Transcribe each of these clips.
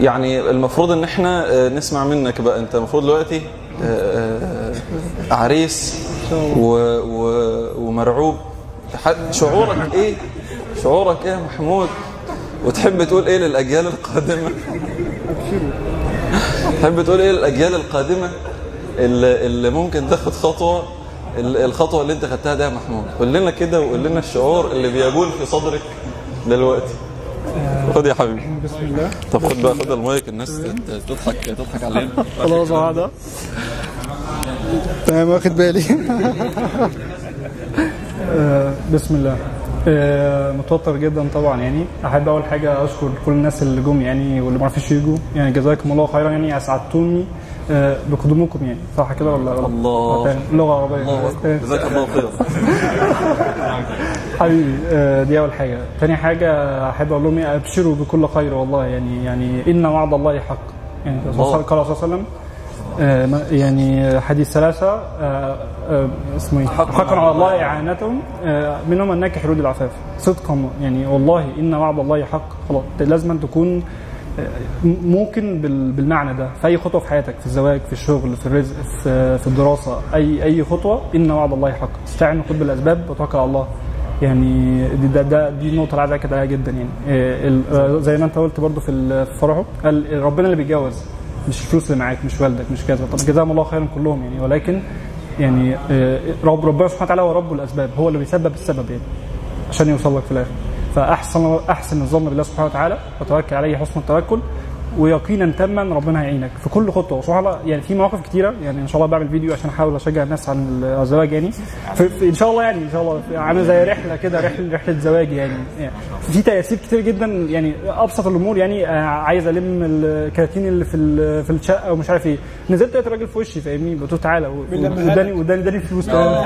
يعني المفروض ان احنا آه، نسمع منك بقى انت المفروض دلوقتي آه، آه، عريس و و ومرعوب ح- شعورك ايه شعورك ايه يا محمود وتحب تقول ايه للاجيال القادمه تحب تقول ايه للاجيال القادمه اللي, اللي ممكن تاخد خطوه ال- الخطوه اللي انت خدتها ده يا محمود قول لنا كده وقول لنا الشعور اللي بيجول في صدرك دلوقتي خد يا حبيبي بسم الله طب خد بقى خد المايك الناس تت- تضحك تضحك علينا خلاص قاعدة تمام واخد بالي آه، بسم الله آه، متوتر جدا طبعا يعني احب اول حاجه اشكر كل الناس اللي جم يعني واللي ما عرفوش يجوا يعني جزاكم الله خيرا يعني اسعدتوني آه، بقدومكم يعني صح كده ولا غلط؟ الله. آه، تمام. لغه عربيه الله اكبر جزاك الله خير حبيبي آه، دي اول حاجه تاني حاجه احب اقول لهم إيه، ابشروا بكل خير والله يعني يعني ان وعد الله حق يعني الله. قال صلى الله عليه وسلم آه، ما- يعني حديث ثلاثة آه، آه، اسمه ايه؟ حقا على الله إعانتهم آه، منهم الناكح يريد العفاف صدقا يعني والله إن وعد الله حق خلاص لازم أن تكون آه، ممكن بال- بالمعنى ده في أي خطوة في حياتك في الزواج في الشغل في الرزق في, في الدراسة أي أي خطوة إن وعد الله حق استعن خذ بالأسباب وتوكل على الله يعني دي ده, ده دي النقطة اللي عايز أكد عليها جدا يعني آه، ال- آه، زي ما أنت قلت برضو في ال- في فرحه قال ربنا اللي بيتجوز مش الفلوس اللي معاك مش والدك مش كذا طب جزاهم الله خيرا كلهم يعني ولكن يعني آه، رب ربنا سبحانه وتعالى هو رب الاسباب هو اللي بيسبب السبب يعني عشان يوصل لك في الاخر فاحسن احسن الظن بالله سبحانه وتعالى وتوكل عليه حسن التوكل ويقينا تاما ربنا هيعينك في كل خطوه وسبحان الله يعني في مواقف كتيره يعني ان شاء الله بعمل فيديو عشان احاول اشجع الناس عن الزواج يعني في في ان شاء الله يعني ان شاء الله في- عامل زي رحله كده رحله رحله زواج يعني, يعني في تياسير كتير جدا يعني ابسط الامور يعني آه، عايز الم الكراتين اللي في ال- في الشقه ومش عارف ايه نزلت لقيت الراجل في وشي فاهمني قلت له تعالى و- واداني واداني اداني فلوس كمان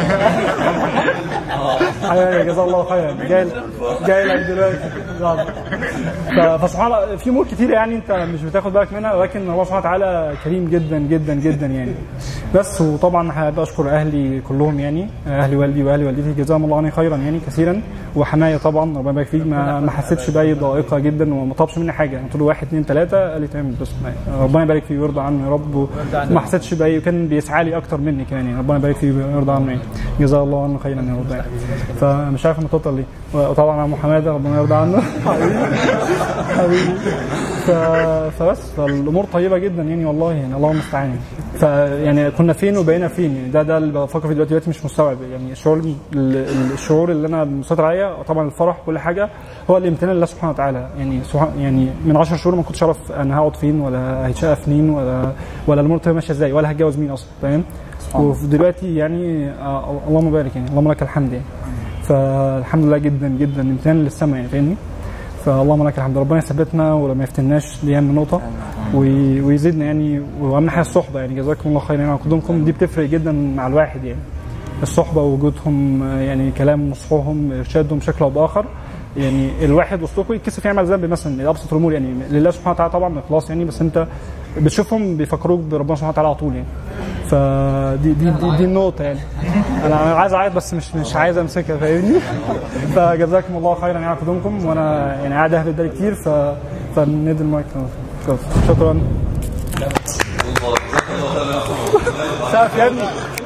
حبيبي جزاه الله خيرا جاي جاي لك دلوقتي ف- فسبحان الله في امور كتير يعني انت مش بتاخد بالك منها ولكن الله سبحانه وتعالى كريم جدا جدا جدا يعني بس وطبعا حابب اشكر اهلي كلهم يعني اهلي والدي واهلي والدتي جزاهم الله عني خيرا يعني كثيرا وحمايه طبعا ربنا يبارك فيك ما, ما حسيتش باي ضائقه جدا وما طلبش مني حاجه قلت له واحد اثنين ثلاثه قال لي تمام بس ربنا يبارك فيه ويرضى عنه يا رب وما حسيتش باي وكان بيسعى لي اكتر مني كمان يعني ربنا يبارك فيه ويرضى عنه يعني جزاه الله عنه خيرا يا رب يعني فمش عارف انا ليه وطبعا عم حماده ربنا يرضى عنه حبيبي حبيبي ف... فبس فالامور طيبه جدا يعني والله يعني الله المستعان فيعني كنا فين وبقينا فين يعني ده ده اللي بفكر فيه دلوقتي دلوقتي مش مستوعب يعني الشعور ال- الشعور اللي انا مسيطر عليا طبعا الفرح كل حاجه هو الامتنان لله سبحانه وتعالى يعني سبحان يعني من 10 شهور ما كنتش اعرف انا هقعد فين ولا هيتشقى فين ولا ولا الامور تبقى ماشيه ازاي ولا هتجوز مين اصلا فاهم ودلوقتي يعني آه اللهم بارك يعني اللهم لك الحمد يعني فالحمد لله جدا جدا امتنان للسماء يعني فاهمني فاللهم لك الحمد ربنا يثبتنا ولما يفتناش دي اهم نقطه وي- ويزيدنا يعني واهم حاجه الصحبه يعني جزاكم الله خيرا يعني قدومكم دي بتفرق جدا مع الواحد يعني الصحبه ووجودهم آه، يعني كلام نصحهم ارشادهم بشكل او باخر يعني الواحد وسطكم يتكسف يعمل ذنب مثلا ابسط الامور يعني لله سبحانه وتعالى طبعا اخلاص يعني بس انت بتشوفهم بيفكروك بربنا سبحانه وتعالى على طول يعني فدي دي دي, دي النقطه يعني انا عايز اعيط بس مش مش عايز امسكها فاهمني فجزاكم الله خيرا يعني قدومكم وانا يعني قاعد اهبط ده كتير ف فندي المايك شكرا سقف يا ابني